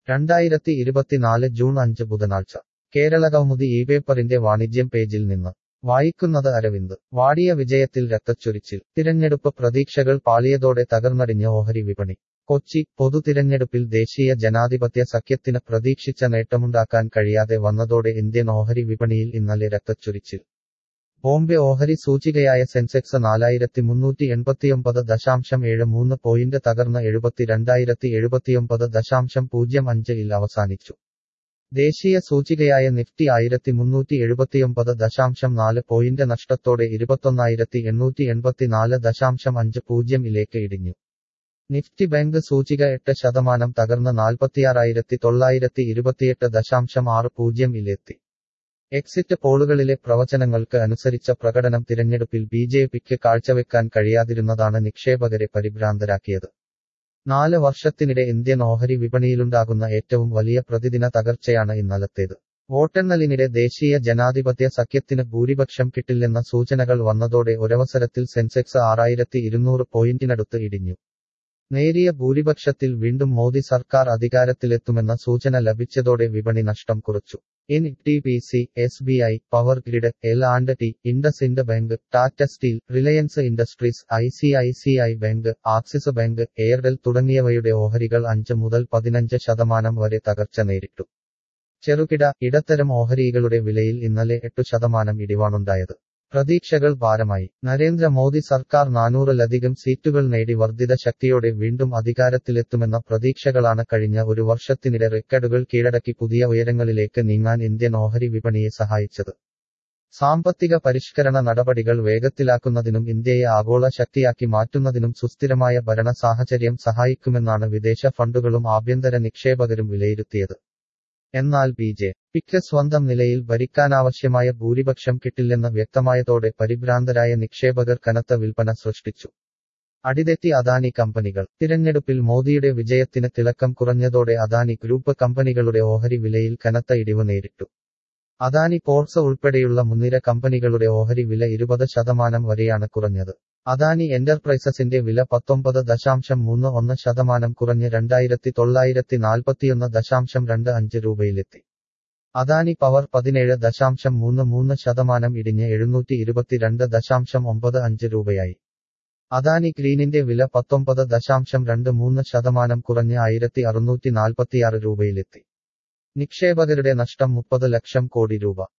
രണ്ടായിരത്തി ഇരുപത്തിനാല് ജൂൺ അഞ്ച് ബുധനാഴ്ച കേരള കൗമുദി ഈ പേപ്പറിന്റെ വാണിജ്യം പേജിൽ നിന്ന് വായിക്കുന്നത് അരവിന്ദ് വാടിയ വിജയത്തിൽ രക്തച്ചൊരിച്ചിൽ തിരഞ്ഞെടുപ്പ് പ്രതീക്ഷകൾ പാളിയതോടെ തകർന്നടിഞ്ഞ ഓഹരി വിപണി കൊച്ചി പൊതു തിരഞ്ഞെടുപ്പിൽ ദേശീയ ജനാധിപത്യ സഖ്യത്തിന് പ്രതീക്ഷിച്ച നേട്ടമുണ്ടാക്കാൻ കഴിയാതെ വന്നതോടെ ഇന്ത്യൻ ഓഹരി വിപണിയിൽ ഇന്നലെ രക്തച്ചൊരിച്ചിൽ ബോംബെ ഓഹരി സൂചികയായ സെൻസെക്സ് നാലായിരത്തി മുന്നൂറ്റി എൺപത്തിയൊമ്പത് ദശാംശം ഏഴ് മൂന്ന് പോയിന്റ് തകർന്ന് എഴുപത്തിരണ്ടായിരത്തി എഴുപത്തിയൊമ്പത് ദശാംശം പൂജ്യം അഞ്ചിൽ അവസാനിച്ചു ദേശീയ സൂചികയായ നിഫ്റ്റി ആയിരത്തി മുന്നൂറ്റി എഴുപത്തിയൊമ്പത് ദശാംശം നാല് പോയിന്റ് നഷ്ടത്തോടെ ഇരുപത്തൊന്നായിരത്തി എണ്ണൂറ്റി എൺപത്തിനാല് ദശാംശം അഞ്ച് പൂജ്യമിലേക്ക് ഇടിഞ്ഞു നിഫ്റ്റി ബാങ്ക് സൂചിക എട്ട് ശതമാനം തകർന്ന് നാൽപ്പത്തിയാറായിരത്തി തൊള്ളായിരത്തി ഇരുപത്തിയെട്ട് ദശാംശം ആറ് പൂജ്യമിലെത്തി എക്സിറ്റ് പോളുകളിലെ പ്രവചനങ്ങൾക്ക് അനുസരിച്ച പ്രകടനം തിരഞ്ഞെടുപ്പിൽ ബി ജെ പിക്ക് കാഴ്ചവെക്കാൻ കഴിയാതിരുന്നതാണ് നിക്ഷേപകരെ പരിഭ്രാന്തരാക്കിയത് നാല് വർഷത്തിനിടെ ഇന്ത്യൻ ഓഹരി വിപണിയിലുണ്ടാകുന്ന ഏറ്റവും വലിയ പ്രതിദിന തകർച്ചയാണ് ഇന്നലത്തേത് വോട്ടെണ്ണലിനിടെ ദേശീയ ജനാധിപത്യ സഖ്യത്തിന് ഭൂരിപക്ഷം കിട്ടില്ലെന്ന സൂചനകൾ വന്നതോടെ ഒരവസരത്തിൽ സെൻസെക്സ് ആറായിരത്തി ഇരുന്നൂറ് പോയിന്റിനടുത്ത് ഇടിഞ്ഞു നേരിയ ഭൂരിപക്ഷത്തിൽ വീണ്ടും മോദി സർക്കാർ അധികാരത്തിലെത്തുമെന്ന സൂചന ലഭിച്ചതോടെ വിപണി നഷ്ടം കുറച്ചു N T P C S B I power grid L and T IndusInd bank Tata steel Reliance Industries I C I C I bank Axis bank Airtel തുടങ്ങിയവയുടെ ഓഹരികൾ അഞ്ച് മുതൽ പതിനഞ്ച് ശതമാനം വരെ തകർച്ച നേരിട്ടു ചെറുകിട ഇടത്തരം ഓഹരികളുടെ വിലയിൽ ഇന്നലെ എട്ടു ശതമാനം ഇടിവാണുണ്ടായത് പ്രതീക്ഷകൾ ഭാരമായി നരേന്ദ്രമോദി സർക്കാർ നാനൂറിലധികം സീറ്റുകൾ നേടി വർദ്ധിത ശക്തിയോടെ വീണ്ടും അധികാരത്തിലെത്തുമെന്ന പ്രതീക്ഷകളാണ് കഴിഞ്ഞ ഒരു വർഷത്തിനിടെ റെക്കോർഡുകൾ കീഴടക്കി പുതിയ ഉയരങ്ങളിലേക്ക് നീങ്ങാൻ ഇന്ത്യൻ ഓഹരി വിപണിയെ സഹായിച്ചത് സാമ്പത്തിക പരിഷ്കരണ നടപടികൾ വേഗത്തിലാക്കുന്നതിനും ഇന്ത്യയെ ആഗോള ശക്തിയാക്കി മാറ്റുന്നതിനും സുസ്ഥിരമായ ഭരണ സാഹചര്യം സഹായിക്കുമെന്നാണ് വിദേശ ഫണ്ടുകളും ആഭ്യന്തര നിക്ഷേപകരും വിലയിരുത്തിയത് എന്നാൽ ബി ജെ പിക്ക് സ്വന്തം നിലയിൽ ഭരിക്കാനാവശ്യമായ ഭൂരിപക്ഷം കിട്ടില്ലെന്ന് വ്യക്തമായതോടെ പരിഭ്രാന്തരായ നിക്ഷേപകർ കനത്ത വിൽപ്പന സൃഷ്ടിച്ചു അടിതെറ്റി അദാനി കമ്പനികൾ തിരഞ്ഞെടുപ്പിൽ മോദിയുടെ വിജയത്തിന് തിളക്കം കുറഞ്ഞതോടെ അദാനി ഗ്രൂപ്പ് കമ്പനികളുടെ ഓഹരി വിലയിൽ കനത്ത ഇടിവ് നേരിട്ടു അദാനി പോർട്സ് ഉൾപ്പെടെയുള്ള മുൻനിര കമ്പനികളുടെ ഓഹരി വില ഇരുപത് ശതമാനം വരെയാണ് കുറഞ്ഞത് അദാനി എന്റർപ്രൈസസിന്റെ വില പത്തൊമ്പത് ദശാംശം മൂന്ന് ഒന്ന് ശതമാനം കുറഞ്ഞ് രണ്ടായിരത്തി തൊള്ളായിരത്തി നാൽപ്പത്തിയൊന്ന് ദശാംശം രണ്ട് അഞ്ച് രൂപയിലെത്തി അദാനി പവർ പതിനേഴ് ദശാംശം മൂന്ന് മൂന്ന് ശതമാനം ഇടിഞ്ഞ് എഴുന്നൂറ്റി ഇരുപത്തിരണ്ട് ദശാംശം ഒമ്പത് അഞ്ച് രൂപയായി അദാനി ഗ്രീനിന്റെ വില പത്തൊമ്പത് ദശാംശം രണ്ട് മൂന്ന് ശതമാനം കുറഞ്ഞ് ആയിരത്തി അറുന്നൂറ്റി നാൽപ്പത്തിയാറ് രൂപയിലെത്തി നിക്ഷേപകരുടെ നഷ്ടം മുപ്പത് ലക്ഷം കോടി രൂപ